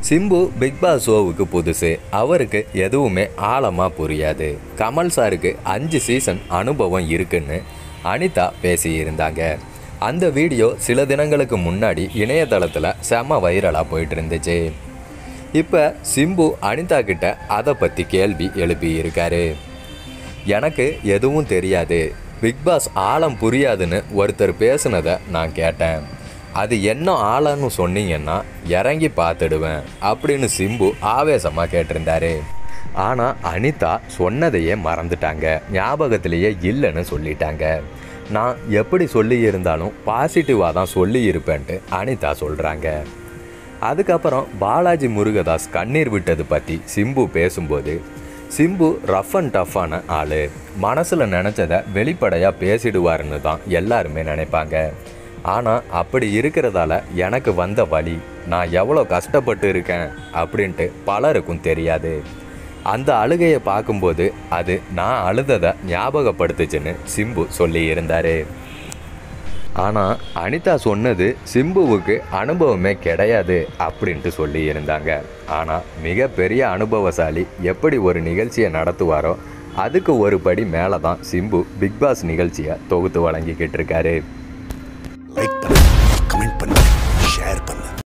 Simbu big pass ஷோவுக்கு புதுசு அவருக்கு எதுவுமே ஆழமாக புரியாது கமல் சாருக்கு அஞ்சு சீசன் அனுபவம் இருக்குன்னு அனிதா பேசியிருந்தாங்க அந்த வீடியோ சில தினங்களுக்கு முன்னாடி இணையதளத்தில் செம வைரலாக போயிட்டு இருந்துச்சு இப்போ சிம்பு அனிதா கிட்ட அதை பற்றி கேள்வி எழுப்பியிருக்காரு எனக்கு எதுவும் தெரியாது பிக் பாஸ் ஆழம் புரியாதுன்னு ஒருத்தர் பேசுனதை நான் கேட்டேன் அது என்ன ஆழம்னு சொன்னீங்கன்னா இறங்கி பார்த்துடுவேன் அப்படின்னு சிம்பு ஆவேசமாக கேட்டிருந்தாரு ஆனால் அனிதா சொன்னதையே மறந்துட்டாங்க ஞாபகத்திலேயே இல்லைன்னு சொல்லிட்டாங்க நான் எப்படி சொல்லியிருந்தாலும் பாசிட்டிவாக தான் சொல்லியிருப்பேன்ட்டு அனிதா சொல்கிறாங்க அதுக்கப்புறம் பாலாஜி முருகதாஸ் கண்ணீர் விட்டது பற்றி சிம்பு பேசும்போது சிம்பு ரஃப் அண்ட் டஃப்பான ஆள் மனசில் நினச்சதை வெளிப்படையாக பேசிடுவாருன்னு தான் எல்லாருமே நினைப்பாங்க ஆனால் அப்படி இருக்கிறதால எனக்கு வந்த வழி நான் எவ்வளோ கஷ்டப்பட்டு இருக்கேன் அப்படின்ட்டு பலருக்கும் தெரியாது அந்த அழுகையை பார்க்கும்போது அது நான் அழுததை ஞாபகப்படுத்துச்சுன்னு சிம்பு சொல்லி இருந்தாரு ஆனால் அனிதா சொன்னது சிம்புவுக்கு அனுபவமே கிடையாது அப்படின்ட்டு சொல்லி இருந்தாங்க ஆனால் மிகப்பெரிய அனுபவசாலி எப்படி ஒரு நிகழ்ச்சியை நடத்துவாரோ அதுக்கு ஒரு படி மேலே தான் சிம்பு பிக் பாஸ் நிகழ்ச்சியை தொகுத்து வழங்கிக்கிட்டு இருக்காரு